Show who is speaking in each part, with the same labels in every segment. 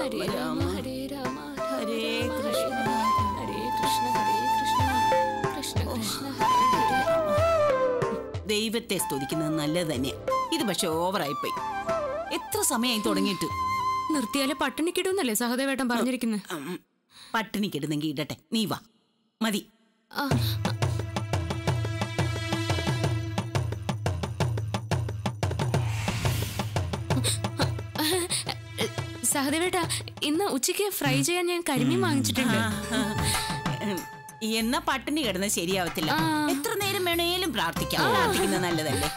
Speaker 1: ഹരേ രാമ
Speaker 2: രാമ
Speaker 1: ഹരേ രാമ
Speaker 2: ഹരേ
Speaker 1: കൃഷ്ണ ഹരേ കൃഷ്ണ ഹരേ കൃഷ്ണ കൃഷ്ണ കൃഷ്ണ ഹരേ ഹരേ
Speaker 2: ദൈവത്തെ സ്തുതിക്കുന്നത് നല്ലത് തന്നെയാ ഇത് പക്ഷെ ഓവറായിപ്പോയി എത്ര സമയമായി തുടങ്ങിയിട്ട്
Speaker 1: നിർത്തിയാലെ പട്ടിണിക്കിടുന്നല്ലേ സഹദേവേട്ടൻ പറഞ്ഞിരിക്കുന്നത്
Speaker 2: ഉം, പട്ടിണി കിടുന്നെങ്കിൽ ഇടട്ടെ നീ വാ മതി
Speaker 1: സഹദേവേട്ട ഇന്ന് ഉച്ചയ്ക്ക് ഫ്രൈ ചെയ്യാൻ ഞാൻ കരിമീൻ വാങ്ങിച്ചിട്ടുണ്ട്
Speaker 2: ഉം, എന്നാ പട്ടിണി കിടന്ന് ശരിയാവത്തില്ല
Speaker 1: ആ.
Speaker 2: എത്ര നേരം വേണേലും പ്രാർത്ഥിക്കാം പ്രാർത്ഥിക്കുന്നത് നല്ലതല്ലേ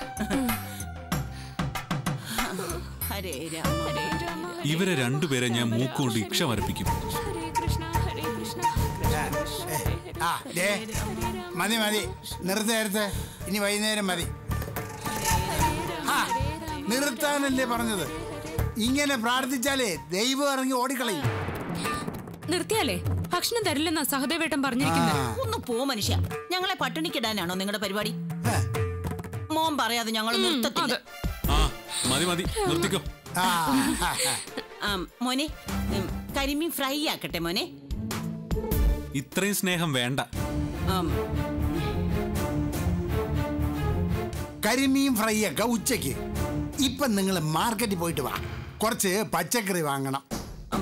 Speaker 2: ഹരേ രാമ ഹരേ രാമ
Speaker 3: ഇവരെ രണ്ടുപേരെ ഞാൻ മൂക്കുകൊണ്ട് ഇക്ഷ വരപ്പിക്കും
Speaker 1: ഹരേ കൃഷ്ണ ഹരേ കൃഷ്ണ
Speaker 4: ആ ദേ മതി മതി നിർത്ത് നേരത്തെ ഇനി വൈകുന്നേരം മതി ആ നിർത്താനല്ലേ പറഞ്ഞത് ഇങ്ങനെ പ്രാർത്ഥിച്ചാലേ ദൈവം ഇറങ്ങി ഓടിക്കളയും
Speaker 1: നിർത്തിയാലേ ഭക്ഷണം തരില്ലെന്നാ സഹദേവേട്ടൻ പറഞ്ഞിരിക്കുന്നത്
Speaker 2: ഒന്ന് പോ മനുഷ്യ ഞങ്ങളെ പട്ടിണിക്കിടാനാണോ നിങ്ങളുടെ പരിപാടി
Speaker 4: ഏ,
Speaker 2: മോൻ പറയാതെ ഞങ്ങൾ നിർത്തത്തില്ല
Speaker 3: ആ മതി മതി നിർത്തിക്കോ
Speaker 4: ആ, ആ, ആ.
Speaker 2: ആ, മോനെ ഉം, കരിമീൻ ഫ്രൈ ആക്കട്ടെ മോനെ
Speaker 3: ഇത്രയും സ്നേഹം വേണ്ട
Speaker 2: ആം,
Speaker 4: കരിമീൻ ഫ്രൈ ഒക്കെ ഉച്ചയ്ക്ക് ഇപ്പൊ നിങ്ങൾ മാർക്കറ്റിൽ പോയിട്ട് വാ കുറച്ച് പച്ചക്കറി വാങ്ങണം
Speaker 2: ഉം,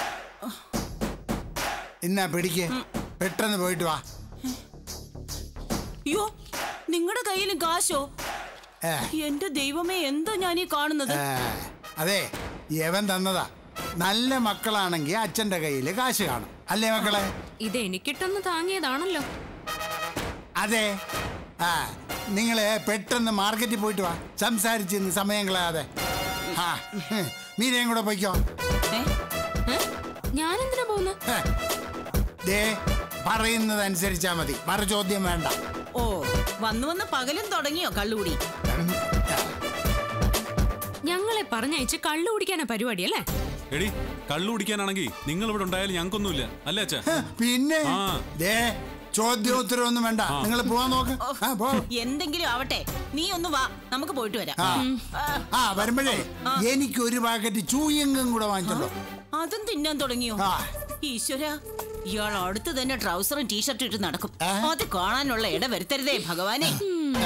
Speaker 4: എന്നാ പിടിക്ക് പെട്ടെന്ന് പോയിട്ട് വാ
Speaker 2: അയ്യോ നിങ്ങളുടെ കയ്യിലും കാശോ
Speaker 4: ഏ,
Speaker 2: എന്റെ ദൈവമേ എന്തോ ഞാൻ ഈ കാണുന്നത്
Speaker 4: ഏ, അതെ യവൻ തന്നതാ നല്ല മക്കളാണെങ്കിൽ അച്ഛന്റെ കയ്യിൽ കാശ് കാണും അല്ലേ മക്കളെ
Speaker 1: ഇത് എനിക്കിട്ടൊന്ന് താങ്ങിയതാണല്ലോ
Speaker 4: അതെ ആ നിങ്ങള് പെട്ടെന്ന് മാർക്കറ്റിൽ പോയിട്ട് വാ സംസാരിച്ചിന്ന് സമയം കളയാതെ ആ ഹും, മീനയും കൂടെ പോയിക്കോ
Speaker 2: ഏ?
Speaker 1: ഞാനെന്തിനാ പോകുന്നു
Speaker 4: ഹേ, ദേ പറയുന്നത് അനുസരിച്ചാ മതി മറു ചോദ്യം വേണ്ട
Speaker 2: ഓ വന്നു വന്ന് പകലും തുടങ്ങിയോ കള്ളുകൂടി
Speaker 4: ഉം, ആ,
Speaker 1: ഞങ്ങളെ പറഞ്ഞയച്ച് കള്ളു കുടിക്കാനാ പരിപാടി അല്ലേ
Speaker 3: എടി കള്ളു കുടിക്കാനാണെങ്കിൽ നിങ്ങൾ ഇവിടെ ഉണ്ടായാലും ഞങ്ങൾക്കൊന്നുമില്ല അല്ലേ അച്ഛാ
Speaker 4: ഹ്, പിന്നെ
Speaker 3: ആ.
Speaker 4: ദേ ചോദ്യോത്തരം ഒന്നും വേണ്ട നിങ്ങൾ പോവാൻ നോക്ക് ആ പോ
Speaker 2: എന്തെങ്കിലും ആവട്ടെ നീ ഒന്ന് വാ നമുക്ക് പോയിട്ട് വരാം
Speaker 4: ആ
Speaker 2: ആ,
Speaker 4: ആ വരുമ്പോഴേ എനിക്ക് ഒരു പാക്കറ്റ് ചൂയങ്കം കൂടെ വാങ്ങിച്ചല്ലോ
Speaker 2: അതും തിന്നാൻ തുടങ്ങിയോ
Speaker 4: ആ.
Speaker 2: ഈശ്വര ഇയാൾ അടുത്ത് തന്നെ ട്രൗസറും ടീഷർട്ടും ഇട്ട് നടക്കും
Speaker 4: ആ?
Speaker 2: അത് കാണാനുള്ള ഇട വരുത്തരുതേ ഭഗവാനെ ഉം.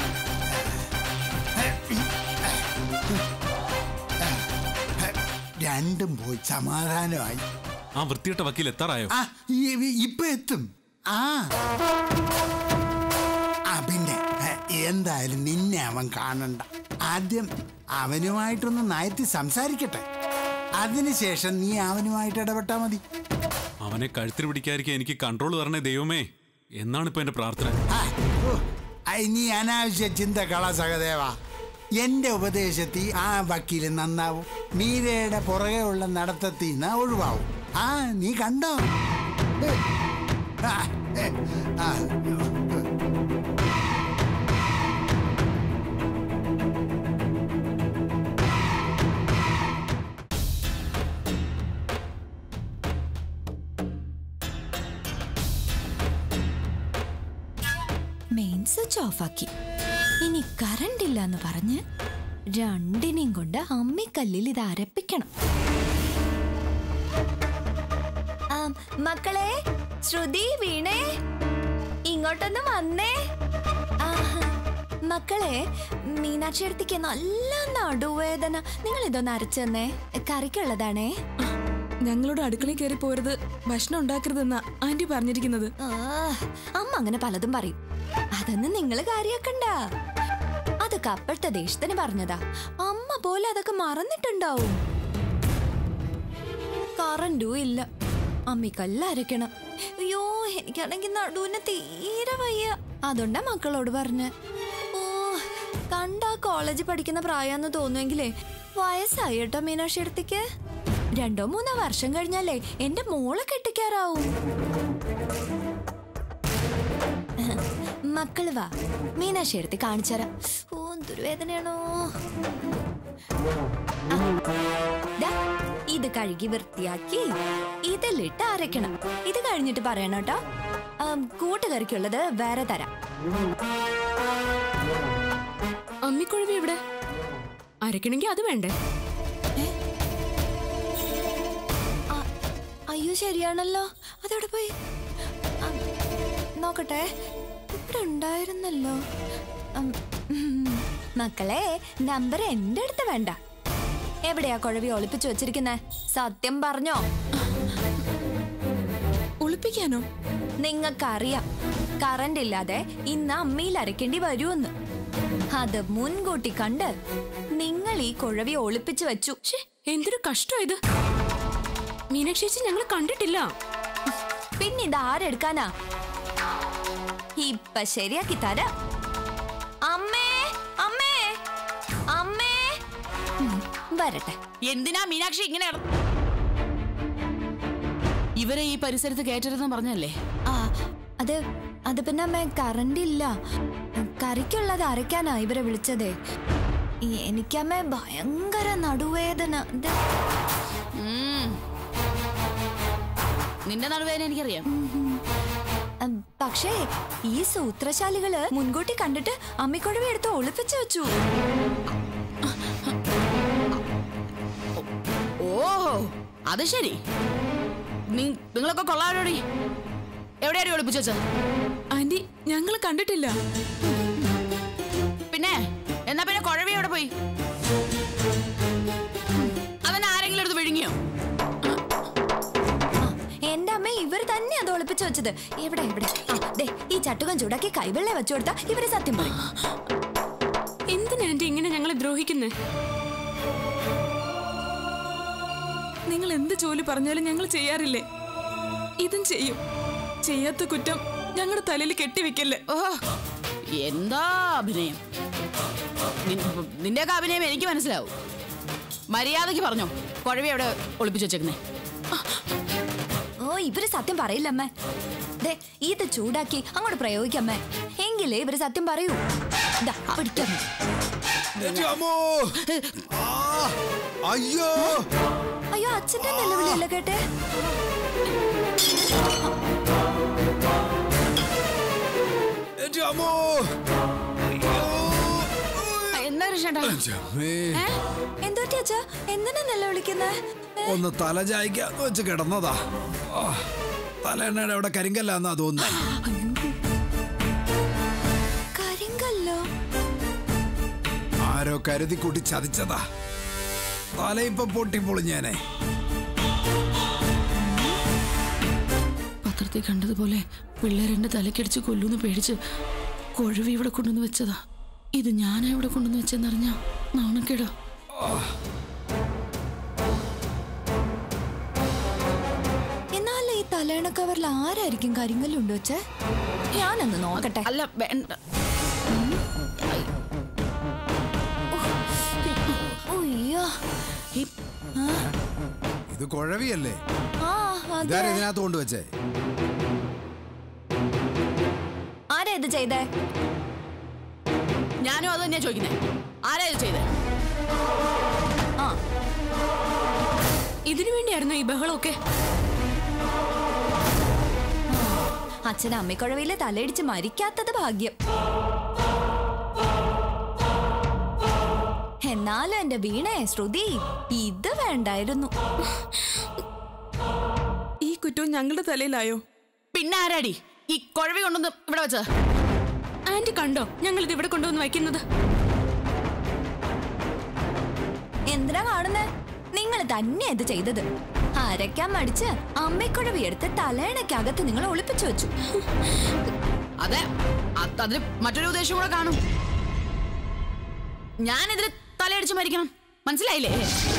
Speaker 4: രണ്ടും പോയി സമാധാനമായി
Speaker 3: ആ വൃത്തിയിട്ട വക്കീൽ എത്താറായോ
Speaker 4: ആ ഈ- ഇപ്പൊ എത്തും ആ ആ പിന്നെ ഏ, എന്തായാലും നിന്നെ അവൻ കാണണ്ട ആദ്യം അവനുമായിട്ടൊന്ന് നയത്തി സംസാരിക്കട്ടെ അതിനുശേഷം നീ അവനുമായിട്ട് ഇടപെട്ടാ മതി
Speaker 3: അവനെ കഴുത്തിൽ പിടിക്കാതിരിക്കാൻ എനിക്ക് കൺട്രോൾ തരണേ ദൈവമേ എന്നാണ് ഇപ്പൊ എന്റെ പ്രാർത്ഥന
Speaker 4: ആ, ഓ, ഐ, നീ അനാവശ്യ ചിന്ത കള സഹദേവ എന്റെ ഉപദേശത്തിൽ ആ വക്കീല് നന്നാവും മീരയുടെ പുറകെ ഉള്ള നടത്തത്തിൽ നിന്ന് ഒഴിവാവും ആ നീ കണ്ടോ ഏ, ആ, ഏ, ആ,
Speaker 5: മെയിൻ സ്വിച്ച് ഓഫാക്കി ഇനി കറണ്ട് ഇല്ല എന്ന് പറഞ്ഞ് രണ്ടിനെയും കൊണ്ട് അമ്മിക്കല്ലിൽ ഇത് അരപ്പിക്കണം ആം, മക്കളെ ശ്രുതി വീണേ ഇങ്ങോട്ടൊന്ന് വന്നേ ആഹാ. മക്കളെ മീനാക്ഷി അടുത്തേക്ക് നല്ല നടുവേദന നിങ്ങൾ ഇതൊന്ന് അരച്ചു തന്നേ കറിക്കുള്ളതാണേ
Speaker 6: ഞങ്ങളോട് അടുക്കളയിൽ കയറി പോരുത് ഭക്ഷണം ഉണ്ടാക്കരുതെന്നാ ആന്റി പറഞ്ഞിരിക്കുന്നത്
Speaker 5: ആ, അമ്മ അങ്ങനെ പലതും പറയും അതൊന്നും നിങ്ങൾ കാര്യാക്കണ്ട അതൊക്കെ അപ്പോഴത്തെ ദേഷ്യത്തിന് പറഞ്ഞതാ അമ്മ പോലെ അതൊക്കെ മറന്നിട്ടുണ്ടാവും കറണ്ടും ഇല്ല അമ്മിക്കല്ല അരയ്ക്കണം അയ്യോ എനിക്കാണെങ്കിൽ നടുവിന് തീരെ വയ്യ അതുകൊണ്ടാ മക്കളോട് പറഞ്ഞ് ഓ കണ്ടാ കോളേജിൽ പഠിക്കുന്ന പ്രായാന്ന് തോന്നുമെങ്കിലേ വയസ്സായി കേട്ടോ മീനാക്ഷി അടുത്തേക്ക് രണ്ടോ മൂന്നോ വർഷം കഴിഞ്ഞാലേ എന്റെ മോളെ കെട്ടിക്കാറാവും മക്കള് വാ മീനാക്ഷി എടുത്ത് കാണിച്ചരാം ഓ ദുർവേദനയാണോ ആ, ദാ, ഇത് കഴുകി വൃത്തിയാക്കി ഇതിലിട്ട് അരയ്ക്കണം ഇത് കഴിഞ്ഞിട്ട് പറയണം കേട്ടോ ആം, കൂട്ടുകറിക്കുള്ളത് വേറെ തരാം
Speaker 1: അമ്മിക്കുഴവി എവിടെ അരക്കണമെങ്കിൽ അത് വേണ്ടേ
Speaker 5: അയ്യോ ശരിയാണല്ലോ അതവിടെ പോയി ആ, നോക്കട്ടെ ഇവിടെ ഉണ്ടായിരുന്നല്ലോ ഉം, ഉം. മക്കളെ നമ്പർ എന്റെ അടുത്ത് വേണ്ട എവിടെയാ കുഴവി ഒളിപ്പിച്ചു വെച്ചിരിക്കുന്നെ സത്യം പറഞ്ഞോ
Speaker 6: ഒളിപ്പിക്കാനോ
Speaker 5: നിങ്ങൾക്കറിയാം കറണ്ട് ഇല്ലാതെ ഇന്ന് അമ്മിയിൽ അരയ്ക്കേണ്ടി വരുമെന്ന് അത് മുൻകൂട്ടി കണ്ട് നിങ്ങൾ ഈ കുഴവി ഒളിപ്പിച്ചു വെച്ചു
Speaker 1: ശ്ശേ, എന്തൊരു കഷ്ടം ഇത് മീനാക്ഷി ചേച്ചി ഞങ്ങൾ കണ്ടിട്ടില്ല
Speaker 5: പിന്നെ ഇത് ആരെടുക്കാനാ ഇപ്പൊ ശരിയാക്കി തരാം അമ്മേ അമ്മേ അമ്മേ ഉം, വരട്ടെ
Speaker 2: എന്തിനാ മീനാക്ഷി ഇങ്ങനെ ഇട- ഇവരെ ഈ പരിസരത്ത് കയറ്റരുതെന്ന് പറഞ്ഞല്ലേ
Speaker 5: ആ അത് അത് പിന്നെ അമ്മേ കറണ്ട് ഇല്ല കറിക്കുള്ളത് അരയ്ക്കാനാ ഇവരെ വിളിച്ചതേ ഈ- എനിക്കമ്മേ ഭയങ്കര നടുവേദന ഇത്
Speaker 2: ഉം. നിന്റെ നടുവേദന എനിക്കറിയാം
Speaker 5: ഉം, പക്ഷേ ഈ സൂത്രശാലികള് മുൻകൂട്ടി കണ്ടിട്ട് അമ്മിക്കുഴവി എടുത്ത് ഒളിപ്പിച്ചു വെച്ചു
Speaker 2: ഓഹോ അത് ശരി നി- നിങ്ങളൊക്കെ കൊള്ളാരോടി എവിടെയാടി ഒളിപ്പിച്ചു വെച്ചത്
Speaker 6: ആന്റി ഞങ്ങൾ കണ്ടിട്ടില്ല
Speaker 2: പിന്നെ എന്നാ പിന്നെ കുഴവി എവിടെ പോയി അതിന് ആരെങ്കിലും എടുത്ത് വിഴുങ്ങിയോ
Speaker 5: ആ, എന്റെ അമ്മ ഇവർ തന്നെ അത് ഒളിപ്പിച്ചു വെച്ചത് എവിടെ എവിടെ ആ, ദേ ഈ ചട്ടുകം ചൂടാക്കി കൈവെള്ള വെച്ചു കൊടുത്താ ഇവര് സത്യം പറയും
Speaker 1: എന്തിനാ ആന്റി ഇങ്ങനെ ഞങ്ങളെ ദ്രോഹിക്കുന്നേ
Speaker 6: നിങ്ങൾ എന്ത് ജോലി പറഞ്ഞാലും ഞങ്ങൾ ചെയ്യാറില്ലേ ഇതും ചെയ്യും ചെയ്യാത്ത കുറ്റം ഞങ്ങളുടെ തലയിൽ കെട്ടിവെക്കല്ലേ
Speaker 2: ഓഹോ എന്താ അഭിനയം നിൻ- നിന്റെയൊക്കെ അഭിനയം എനിക്ക് മനസ്സിലാവും മര്യാദയ്ക്ക് പറഞ്ഞോ കുഴവി എവിടെ ഒളിപ്പിച്ചു വെച്ചേക്കുന്നേ
Speaker 5: ഓ ഇവര് സത്യം പറയില്ലമ്മേ ദേ ഇത് ചൂടാക്കി അങ്ങോട്ട് പ്രയോഗിക്കമ്മേ എങ്കിലേ ഇവര് സത്യം പറയൂ ദാ, പിടിക്കമ്മേ
Speaker 7: അമ്മോ ആ, അയ്യോ
Speaker 5: അയ്യോ അച്ഛന്റെ നിലവിളിയല്ല കേട്ടെ
Speaker 7: എന്റെ അമ്മോ അയ്യോ
Speaker 2: എന്താ ചേട്ടാ
Speaker 7: ചമ്മേ.
Speaker 5: എന്തോ അച്ഛാ എന്തിനാ നിലവിളിക്കുന്നേ
Speaker 7: ഒന്ന് തല ചായ്ക്കാന്ന് വെച്ച് കിടന്നതാ ആ, തലേണ്ണയുടെ അവിടെ കരിങ്കല്ലാന്നാ തോന്നുന്നു
Speaker 5: കരിങ്കല്ലോ
Speaker 7: ആരോ കരുതി കൂട്ടി ചതിച്ചതാ തല ഇപ്പൊ പൊട്ടിപ്പൊളിഞ്ഞേനെ
Speaker 1: പത്രത്തിൽ കണ്ടതുപോലെ പിള്ളേരെന്റെ തലക്കടിച്ച് കൊല്ലൂന്ന് പേടിച്ച് കൊഴവി ഇവിടെ കൊണ്ടുവന്ന് വെച്ചതാ ഇത് ഞാനാ ഇവിടെ കൊണ്ടുവന്ന് വെച്ചെന്നറിഞ്ഞാ നാണക്കേടാ
Speaker 5: എന്നാൽ ഈ തലേണ കവറിൽ ആരായിരിക്കും കരിങ്കല്ലുണ്ടോ വെച്ചേ ഞാനൊന്ന് നോക്കട്ടെ
Speaker 2: അല്ല വേണ്ട
Speaker 5: ഉയ്യോ
Speaker 2: ഈ-
Speaker 7: ഇത് കുഴവിയല്ലേ
Speaker 5: ആ അതെ
Speaker 7: ഇതാരും ഇതിനകത്ത് കൊണ്ടുവച്ചേ
Speaker 5: ആരാ ഇത് ചെയ്തേ
Speaker 2: ഞാനും അത് തന്നെയാ ചോദിക്കുന്നേ ആരാ ഇത് ചെയ്തേ
Speaker 5: ആ
Speaker 1: ഇതിനു വേണ്ടിയായിരുന്നു ഈ ബഹളമൊക്കെ
Speaker 5: അച്ഛൻ അമ്മിക്കുഴവിയിലെ തലയിടിച്ച് മരിക്കാത്തത് ഭാഗ്യം എന്നാലും എന്റെ വീണേ ശ്രുതി ഇത് വേണ്ടായിരുന്നു
Speaker 6: ഈ കുറ്റവും ഞങ്ങളുടെ തലയിലായോ
Speaker 2: പിന്നെ ആരാടി ഈ കുഴവി കൊണ്ടുവന്ന് ഇവിടെ വെച്ചത്
Speaker 1: ആന്റി കണ്ടോ ഞങ്ങൾ ഇത് ഇവിടെ കൊണ്ടുവന്ന് വയ്ക്കുന്നത്
Speaker 5: എന്തിനാ കാണുന്നേ നിങ്ങൾ തന്നെയാ ഇത് ചെയ്തത് അരയ്ക്കാൻ മടിച്ച് അമ്മിക്കുഴവി എടുത്ത് തലേണയ്ക്കകത്ത് നിങ്ങൾ ഒളിപ്പിച്ചു വെച്ചു
Speaker 2: അതെ അത് അതിന് മറ്റൊരു ഉദ്ദേശം കൂടെ കാണും ഞാനിതിൽ തലയടിച്ച് മരിക്കണം മനസ്സിലായില്ലേ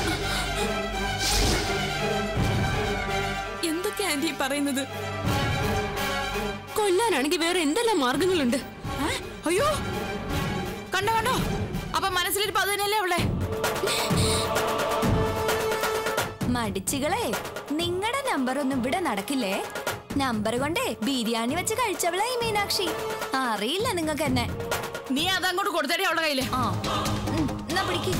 Speaker 6: എന്തൊക്കെ ആന്റി ഈ പറയുന്നത്
Speaker 1: കൊല്ലാനാണെങ്കിൽ വേറെ എന്തെല്ലാം മാർഗങ്ങളുണ്ട്
Speaker 2: ഏ? അയ്യോ കണ്ടോ കണ്ടോ അപ്പൊ മനസ്സിലിരിപ്പ് അത് തന്നെയല്ലേ അവളെ
Speaker 5: മടിച്ചികളെ നിങ്ങളുടെ നമ്പർ ഒന്നും ഇവിടെ നടക്കില്ലേ നമ്പർ കൊണ്ടേ ബിരിയാണി വെച്ച് കഴിച്ചവളാ ഈ മീനാക്ഷി അറിയില്ല നിങ്ങൾക്ക് എന്നെ
Speaker 2: നീ അതങ്ങോട്ട് കൊടുത്തേടി അവളുടെ കയ്യില്
Speaker 5: ആ ഉം, എന്നാ പിടിക്ക്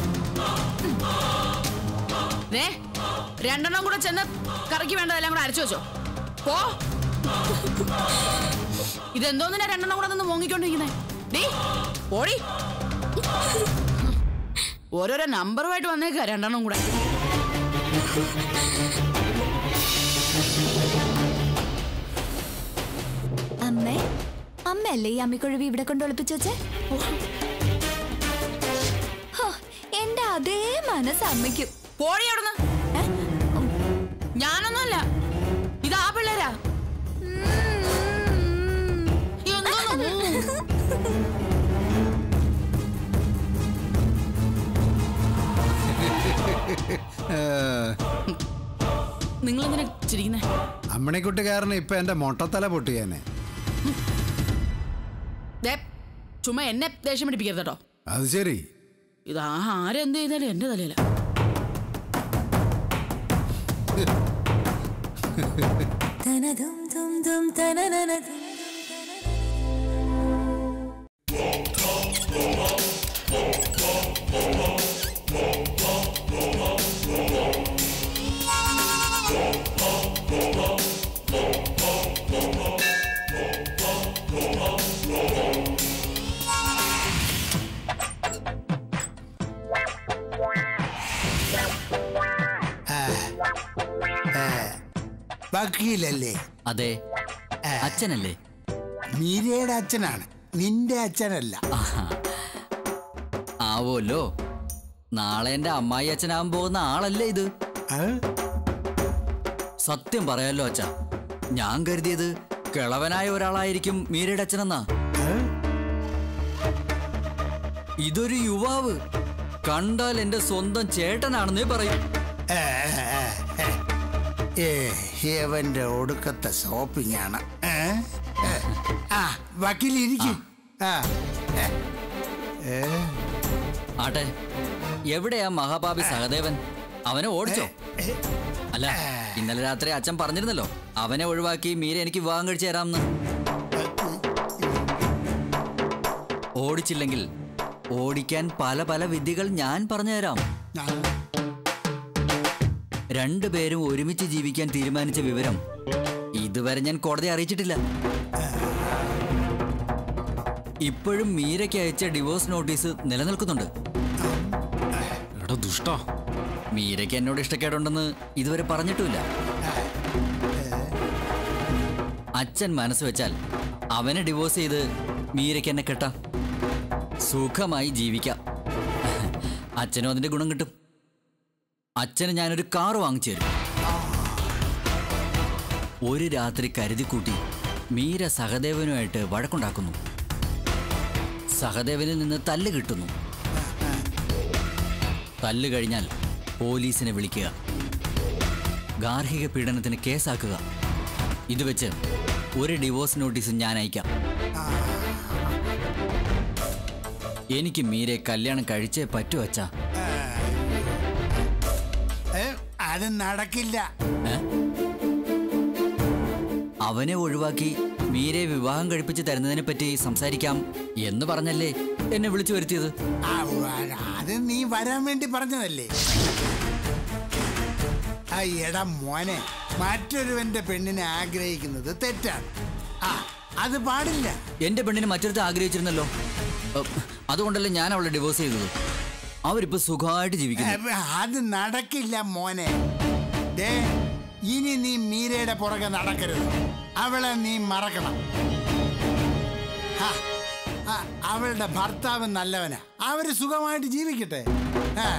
Speaker 2: ദേ രണ്ടെണ്ണം കൂടെ ചെന്ന് കറിക്ക് വേണ്ടതെല്ലാം കൂടെ അരച്ചു വെച്ചോ പോ ഇതെന്തോന്നിനാ രണ്ടെണ്ണം കൂടെ നിന്ന് മോങ്ങിക്കൊണ്ടിരിക്കുന്നേ ഡീ ഓടി ഓരോരോ നമ്പറുമായിട്ട് വന്നേക്ക രണ്ടെണ്ണം കൂടെ
Speaker 5: അല്ലേ ഈ അമ്മിക്കൊഴുവി ഇവിടെ കൊണ്ട് ഒളിപ്പിച്ചു വെച്ചേ ഹോ, എന്റെ അതേ മനസ്സ് അമ്മയ്ക്കും
Speaker 2: പോടി അവിടുന്ന്
Speaker 5: ഏ?
Speaker 2: ഞാനൊന്നുമല്ല ഇതാ പിള്ളേരാ എന്തോന്ന് നിങ്ങൾ എന്തിനാ ചിരിക്കുന്നേ
Speaker 7: അമ്മണിക്കുട്ടി കാരണം ഇപ്പൊ എന്റെ മൊട്ടത്തല പൊട്ടിയാനെ
Speaker 2: ദേ ചുമ്മാ എന്നെ ദേഷ്യം പിടിപ്പിക്കരുത് കേട്ടോ
Speaker 7: അത് ശരി
Speaker 2: ഇത് ആ ആരെന്ത് ചെയ്താലും എന്റെ തലയില
Speaker 4: വക്കീലല്ലേ
Speaker 8: അതെ അച്ഛനല്ലേ
Speaker 4: മീരയുടെ അച്ഛനാണ് നിന്റെ അച്ഛനല്ല
Speaker 8: ആഹാ. ആവോല്ലോ നാളെ എന്റെ അമ്മായി അച്ഛനാവാൻ പോകുന്ന ആളല്ലേ ഇത്
Speaker 4: ആ?
Speaker 8: സത്യം പറയാലോ അച്ഛ ഞാൻ കരുതിയത് കിളവനായ ഒരാളായിരിക്കും മീരയുടെ അച്ഛനെന്നാ
Speaker 4: ആ?
Speaker 8: ഇതൊരു യുവാവ് കണ്ടാൽ എന്റെ സ്വന്തം ചേട്ടനാണെന്നേ പറയും
Speaker 4: ഏ, ഏ, ഏ. ഏ, ഇവന്റെ ഒടുക്കത്തെ ഷോപ്പിംഗ് ആണ് ഏ? ഏ. ആ വക്കീൽ ഇരിക്കും ആ ഏ. ഏ.
Speaker 8: ആട്ടെ എവിടെയാ മഹാപാപി സഹദേവൻ അവനെ ഓടിച്ചോ അല്ല ഇന്നലെ രാത്രി അച്ഛൻ പറഞ്ഞിരുന്നല്ലോ അവനെ ഒഴിവാക്കി മീര എനിക്ക് വിവാഹം കഴിച്ചു തരാമെന്ന് ഓടിച്ചില്ലെങ്കിൽ ഓടിക്കാൻ പല പല വിദ്യകൾ ഞാൻ പറഞ്ഞുതരാം
Speaker 4: ആ.
Speaker 8: രണ്ടുപേരും ഒരുമിച്ച് ജീവിക്കാൻ തീരുമാനിച്ച വിവരം ഇതുവരെ ഞാൻ കോടതിയെ അറിയിച്ചിട്ടില്ല ഇപ്പോഴും മീരയ്ക്ക് അയച്ച ഡിവോഴ്സ് നോട്ടീസ് നിലനിൽക്കുന്നുണ്ട്
Speaker 3: എടാ ദുഷ്ടാ
Speaker 8: മീരയ്ക്ക് എന്നോട് ഇഷ്ടക്കേടുണ്ടെന്ന് ഇതുവരെ പറഞ്ഞിട്ടുമില്ല അച്ഛൻ മനസ്സ് വെച്ചാൽ അവനെ ഡിവോഴ്സ് ചെയ്ത് മീരയ്ക്ക് എന്നെ കെട്ടാം സുഖമായി ജീവിക്കാം അച്ഛനും അതിന്റെ ഗുണം കിട്ടും അച്ഛന് ഞാനൊരു കാർ വാങ്ങിച്ചു തരും ഒരു രാത്രി കരുതി കൂട്ടി മീര സഹദേവനുമായിട്ട് വഴക്കുണ്ടാക്കുന്നു സഹദേവനിൽ നിന്ന് തല്ല് കിട്ടുന്നു തല്ല് കഴിഞ്ഞാൽ പോലീസിനെ വിളിക്കുക ഗാർഹിക പീഡനത്തിന് കേസാക്കുക ഇത് വെച്ച് ഒരു ഡിവോഴ്സ് നോട്ടീസ് ഞാൻ അയക്കാം എനിക്ക് മീരെ കല്യാണം കഴിച്ചേ പറ്റൂ അച്ഛാ
Speaker 4: ഏ, അത് നടക്കില്ല
Speaker 8: ഏ? അവനെ ഒഴിവാക്കി മീരെ വിവാഹം കഴിപ്പിച്ച് തരുന്നതിനെ പറ്റി സംസാരിക്കാം എന്ന് പറഞ്ഞല്ലേ എന്നെ വിളിച്ചു വരുത്തിയത്
Speaker 4: ആ, അത് നീ വരാൻ വേണ്ടി പറഞ്ഞതല്ലേ ആ എടാ മോനെ മറ്റൊരുവന്റെ പെണ്ണിനെ ആഗ്രഹിക്കുന്നത് തെറ്റാണ് ആ അത് പാടില്ല
Speaker 8: എന്റെ പെണ്ണിനെ മറ്റൊരുത്ത് ആഗ്രഹിച്ചിരുന്നല്ലോ അ, അതുകൊണ്ടല്ലേ ഞാൻ അവളെ ഡിവോഴ്സ് ചെയ്തത് അവരിപ്പോ സുഖമായിട്ട് ജീവിക്കുന്നു
Speaker 4: ഏ, അത് നടക്കില്ല മോനെ ദേ ഇനി നീ മീരയുടെ പുറകെ നടക്കരുത് അവളെ നീ മറക്കണം ഹാ, ആ, അവളുടെ ഭർത്താവ് നല്ലവനാ അവര് സുഖമായിട്ട് ജീവിക്കട്ടെ ആ.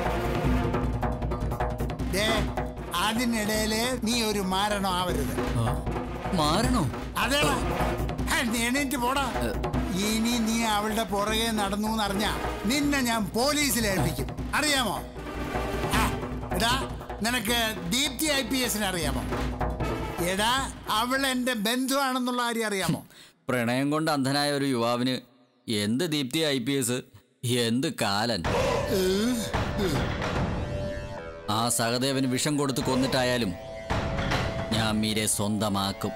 Speaker 4: ദേ അതിനിടയില് നീ ഒരു മാരണം ആവരുത്
Speaker 8: മാറണോ
Speaker 4: അതേടാ ഹേ, നീ എണീറ്റ് പോടാ ഇനി നീ അവളുടെ പുറകെ നടന്നു എന്നറിഞ്ഞ നിന്നെ ഞാൻ പോലീസിൽ ഏൽപ്പിക്കും അറിയാമോ ആ, എടാ നിനക്ക് ദീപ്തി ഐ പി എസിനെ അറിയാമോ എടാ അവൾ എന്റെ ബന്ധുവാണെന്നുള്ള കാര്യം അറിയാമോ
Speaker 8: പ്രണയം കൊണ്ട് അന്ധനായ ഒരു യുവാവിന് എന്ത് ദീപ്തി ഐ പി എസ് എന്ത് കാലൻ ആ സഹദേവന് വിഷം കൊടുത്ത് കൊന്നിട്ടായാലും ഞാൻ മീരെ സ്വന്തമാക്കും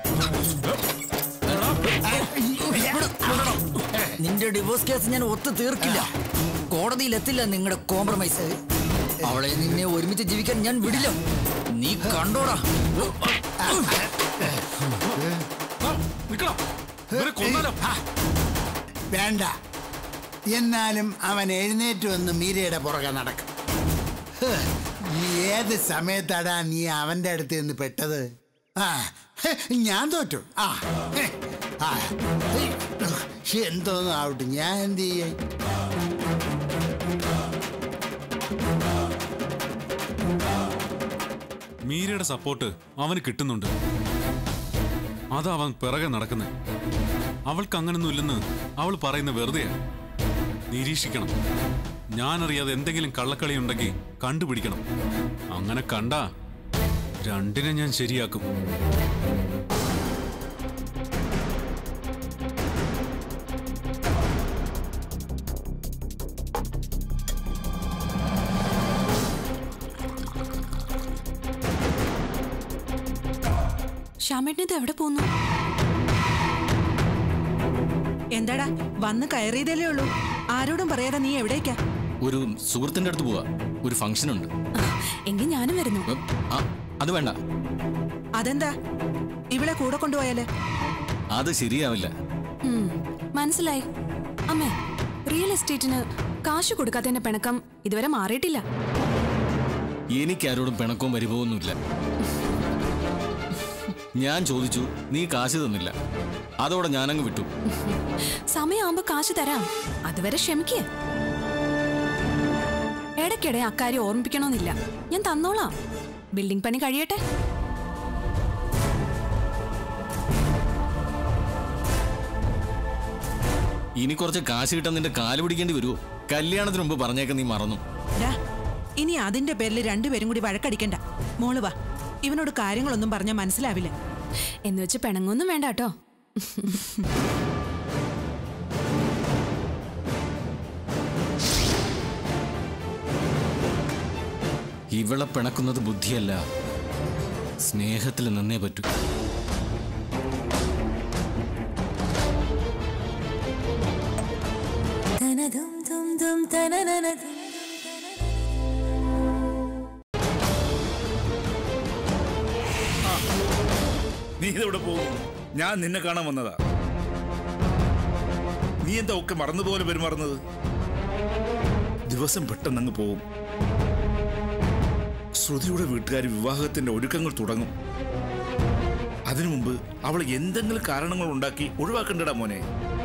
Speaker 8: നിന്റെ ഡിവോഴ്സ് കേസ് ഞാൻ ഒത്തു തീർക്കില്ല കോടതിയിൽ എത്തില്ല നിങ്ങളുടെ കോംപ്രമൈസ് അവളെ നിന്നെ ഒരുമിച്ച് ജീവിക്കാൻ ഞാൻ വിടില്ല നീ കണ്ടോടാ
Speaker 3: നിക്കടാ ഇവരെ കൊന്നാലോ
Speaker 4: വേണ്ട എന്നാലും അവൻ എഴുന്നേറ്റ് വന്ന് മീരയുടെ പുറകെ നടക്കും ഹ്, ഏത് സമയത്താടാ നീ അവന്റെ അടുത്ത് നിന്ന് പെട്ടത് ആ ഹെ, ഞാൻ തോറ്റു ആ ഹെ, ആ ഹെ, എന്തോന്നും ആവട്ടെ ഞാൻ എന്ത് ചെയ്യാൻ
Speaker 3: മീരയുടെ സപ്പോർട്ട് അവന് കിട്ടുന്നുണ്ട് അതാ അവൻ പിറകെ നടക്കുന്നത് അവൾക്ക് അങ്ങനൊന്നും ഇല്ലെന്ന് അവൾ പറയുന്ന വെറുതെയാ നിരീക്ഷിക്കണം ഞാനറിയാതെ എന്തെങ്കിലും കള്ളക്കളി ഉണ്ടെങ്കിൽ കണ്ടുപിടിക്കണം അങ്ങനെ കണ്ടാ രണ്ടിനെ ഞാൻ ശരിയാക്കും
Speaker 6: ശ്യാമേട്ടനത് എവിടെ പോന്നു
Speaker 9: എന്താടാ വന്ന് കയറിയതല്ലേ ഉള്ളൂ ആരോടും പറയാതെ നീ എവിടേക്കാ
Speaker 10: ഒരു സുഹൃത്തിന്റെ അടുത്ത് പോവാ ഒരു ഫംഗ്ഷൻ ഉണ്ട്
Speaker 6: എങ്കിൽ ഞാനും വരുന്നു
Speaker 10: ഉം, ആ, അത് വേണ്ട
Speaker 9: അതെന്താ ഇവളെ കൂടെ കൊണ്ടുപോയാല്
Speaker 10: അത് ശരിയാവില്ല
Speaker 6: ഉം, മനസ്സിലായി അമ്മേ റിയൽ എസ്റ്റേറ്റിന് കാശ് കൊടുക്കാത്തതിന്റെ പിണക്കം ഇതുവരെ മാറിയിട്ടില്ല
Speaker 10: എനിക്ക് ആരോടും പിണക്കവും പരിഭവമൊന്നുമില്ല ഞാൻ ചോദിച്ചു നീ കാശ് തന്നില്ല അതോടെ ഞാനങ്ങ് വിട്ടു
Speaker 6: സമയമാകുമ്പോ കാശ് തരാം അതുവരെ ക്ഷമിക്കേ ഇടയ്ക്കിടെ അക്കാര്യം ഓർമ്മിപ്പിക്കണമെന്നില്ല ഞാൻ തന്നോളാം ബിൽഡിംഗ് പണി കഴിയട്ടെ
Speaker 10: ഇനി കുറച്ച് കാശ് കിട്ടാൻ നിന്റെ കാല് പിടിക്കേണ്ടി വരുമോ കല്യാണത്തിന് മുമ്പ് പറഞ്ഞേക്ക നീ മറന്നു
Speaker 9: ഡാ ഇനി അതിന്റെ പേരിൽ രണ്ടുപേരും കൂടി വഴക്കടിക്കണ്ട മോള് വാ ഇവനോട് കാര്യങ്ങളൊന്നും പറഞ്ഞാൽ മനസ്സിലാവില്ല
Speaker 6: എന്ന് വെച്ച് പിണങ്ങൊന്നും വേണ്ട കേട്ടോ
Speaker 10: ഇവളെ പിണക്കുന്നത് ബുദ്ധിയല്ല സ്നേഹത്തിൽ നിന്നേ പറ്റൂ
Speaker 11: നീ ഇതെവിടെ പോകും ഞാൻ നിന്നെ കാണാൻ വന്നതാ നീ എന്താ ഒക്കെ മറന്നതുപോലെ പെരുമാറുന്നത് ദിവസം പെട്ടെന്നങ്ങ് പോകും ശ്രുതിയുടെ വീട്ടുകാർ വിവാഹത്തിന്റെ ഒരുക്കങ്ങൾ തുടങ്ങും അതിനു മുമ്പ് അവൾ എന്തെങ്കിലും കാരണങ്ങൾ ഉണ്ടാക്കി ഒഴിവാക്കണ്ടടാ മോനെ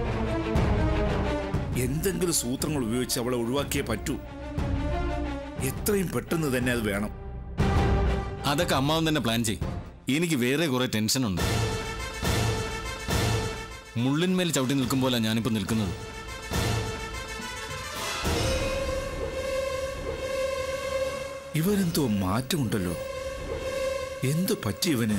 Speaker 11: എന്തെങ്കിലും സൂത്രങ്ങൾ ഉപയോഗിച്ച് അവളെ ഒഴിവാക്കിയേ പറ്റൂ എത്രയും പെട്ടെന്ന് തന്നെ അത് വേണം
Speaker 10: അതൊക്കെ അമ്മാവൻ തന്നെ പ്ലാൻ ചെയ് എനിക്ക് വേറെ കുറെ ടെൻഷനുണ്ട് മുള്ളിന്മേൽ ചവിട്ടി നിൽക്കുമ്പോഴാ ഞാനിപ്പോ നിൽക്കുന്നത്
Speaker 11: ഇവനെന്തോ മാറ്റമുണ്ടല്ലോ എന്തു പറ്റി ഇവന്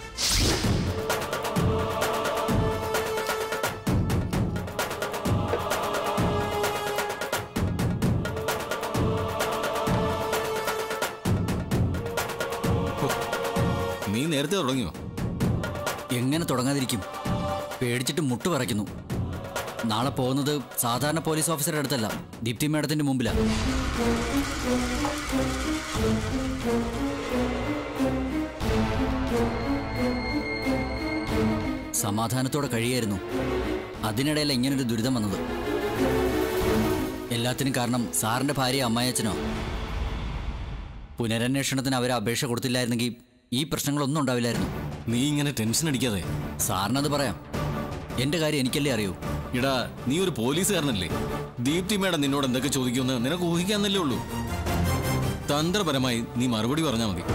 Speaker 10: നീ നേരത്തെ തുടങ്ങിയോ
Speaker 8: എങ്ങനെ തുടങ്ങാതിരിക്കും പേടിച്ചിട്ട് മുട്ട് പറയ്ക്കുന്നു നാളെ പോകുന്നത് സാധാരണ പോലീസ് ഓഫീസറുടെ അടുത്തല്ല ദീപ്തി മേഡത്തിന്റെ മുമ്പിലാണ് സമാധാനത്തോടെ കഴിയായിരുന്നു അതിനിടയിൽ ഇങ്ങനൊരു ദുരിതം വന്നത് എല്ലാത്തിനും കാരണം സാറിന്റെ ഭാര്യ അമ്മായച്ചനോ പുനരന്വേഷണത്തിന് അവർ അപേക്ഷ കൊടുത്തില്ലായിരുന്നെങ്കിൽ ഈ പ്രശ്നങ്ങളൊന്നും ഉണ്ടാവില്ലായിരുന്നു
Speaker 10: നീ ഇങ്ങനെ ടെൻഷൻ അടിക്കാതെ
Speaker 8: സാറിനത് പറയാം എന്റെ കാര്യം എനിക്കല്ലേ അറിയൂ
Speaker 10: ഇടാ നീ ഒരു പോലീസുകാരനല്ലേ ദീപ്തി മേഡം നിന്നോട് എന്തൊക്കെ ചോദിക്കുമെന്ന് നിനക്ക് ഊഹിക്കാന്നല്ലേ ഉള്ളൂ തന്ത്രപരമായി നീ മറുപടി പറഞ്ഞാൽ മതി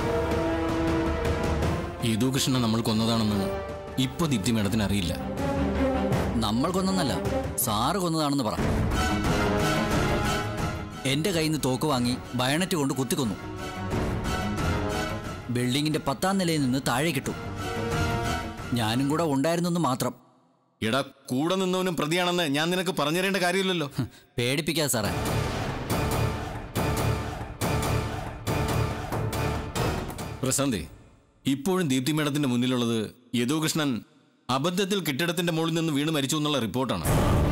Speaker 10: യദു കൃഷ്ണൻ നമ്മൾ കൊന്നതാണെന്ന് ഇപ്പൊ ദീപ്തി മേഡത്തിന് അറിയില്ല
Speaker 8: നമ്മൾ കൊന്നല്ല സാറ് കൊന്നതാണെന്ന് പറ എന്റെ കയ്യിൽ നിന്ന് തോക്ക് വാങ്ങി ബയണറ്റ് കൊണ്ട് കുത്തിക്കൊന്നു ബിൽഡിങ്ങിന്റെ പത്താം നിലയിൽ നിന്ന് താഴെ കിട്ടു ഞാനും കൂടെ ഉണ്ടായിരുന്നെന്ന് മാത്രം
Speaker 10: എടാ കൂടെ നിന്നവനും പ്രതിയാണെന്ന് ഞാൻ നിനക്ക് പറഞ്ഞു തരേണ്ട കാര്യമില്ലല്ലോ
Speaker 8: പേടിപ്പിക്കാതെ സാറേ
Speaker 10: പ്രശാന്തേ ഇപ്പോഴും ദീപ്തി മേഡത്തിന്റെ മുന്നിലുള്ളത് യദുകൃഷ്ണൻ അബദ്ധത്തിൽ കെട്ടിടത്തിന്റെ മുകളിൽ നിന്ന് വീണ് മരിച്ചു എന്നുള്ള റിപ്പോർട്ടാണ്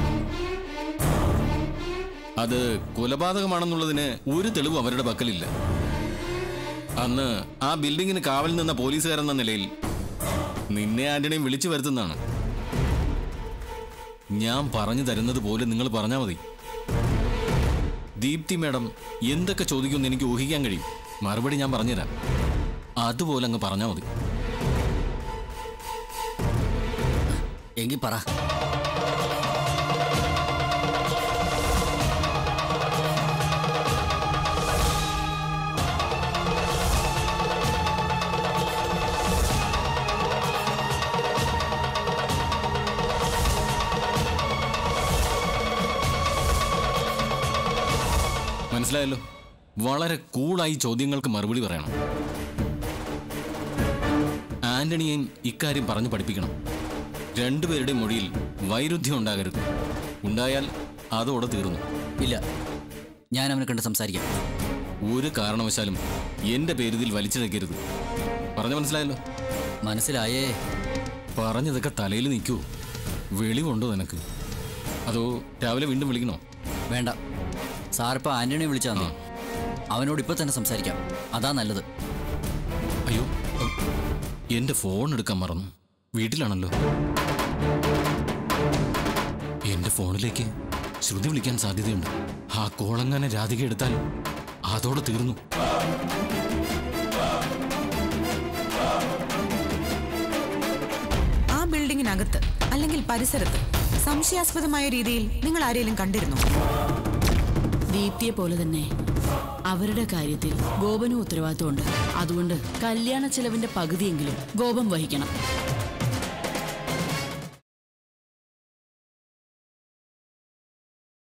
Speaker 10: അത് കൊലപാതകമാണെന്നുള്ളതിന് ഒരു തെളിവ് അവരുടെ പക്കലില്ല അന്ന് ആ ബിൽഡിങ്ങിന് കാവൽ നിന്ന പോലീസുകാരെന്ന നിലയിൽ നിന്നെ ആന്റണിയും വിളിച്ചു വരുത്തുന്നതാണ് ഞാൻ പറഞ്ഞു തരുന്നത് പോലെ നിങ്ങൾ പറഞ്ഞാൽ മതി ദീപ്തി മേഡം എന്തൊക്കെ ചോദിക്കുമെന്ന് എനിക്ക് ഊഹിക്കാൻ കഴിയും മറുപടി ഞാൻ പറഞ്ഞുതരാം അതുപോലെ അങ്ങ് പറഞ്ഞാൽ മതി
Speaker 8: എങ്കിൽ പറ
Speaker 10: മനസ്സിലായല്ലോ വളരെ കൂളായി ചോദ്യങ്ങൾക്ക് മറുപടി പറയണം ആന്റണിയെയും ഇക്കാര്യം പറഞ്ഞു പഠിപ്പിക്കണം രണ്ടുപേരുടെ മൊഴിയിൽ വൈരുദ്ധ്യം ഉണ്ടാകരുത് ഉണ്ടായാൽ അതോടെ തീർന്നു
Speaker 8: ഇല്ല ഞാൻ അവനെ കണ്ട് സംസാരിക്കാം
Speaker 10: ഒരു കാരണവശാലും എന്റെ പേരിതിൽ വലിച്ചിഴക്കരുത് പറഞ്ഞു മനസ്സിലായല്ലോ
Speaker 8: മനസ്സിലായേ
Speaker 10: പറഞ്ഞതൊക്കെ തലയിൽ നിൽക്കൂ വെളിവുണ്ടോ നിനക്ക് അതോ രാവിലെ വീണ്ടും വിളിക്കണോ
Speaker 8: വേണ്ട സാറിപ്പോൾ ആന്റണിയെ വിളിച്ചാൽ മതി അവനോട് ഇപ്പോൾ തന്നെ സംസാരിക്കാം അതാ നല്ലത്
Speaker 10: അയ്യോ ഉം, എന്റെ ഫോൺ എടുക്കാൻ മറന്നു വീട്ടിലാണല്ലോ എന്റെ ഫോണിലേക്ക് ശ്രുതി വിളിക്കാൻ സാധ്യതയുണ്ട് ആ കോളങ്ങനെ രാധിക എടുത്താൽ അതോടെ തീർന്നു
Speaker 9: ആ ബിൽഡിങ്ങിനകത്ത് അല്ലെങ്കിൽ പരിസരത്ത് സംശയാസ്പദമായ രീതിയിൽ നിങ്ങൾ ആരെങ്കിലും കണ്ടിരുന്നോ
Speaker 2: ദീപ്തിയെ പോലെ തന്നെ അവരുടെ കാര്യത്തിൽ ഗോപനും ഉത്തരവാദിത്വമുണ്ട് അതുകൊണ്ട് കല്യാണ ചെലവിന്റെ പകുതിയെങ്കിലും ഗോപം വഹിക്കണം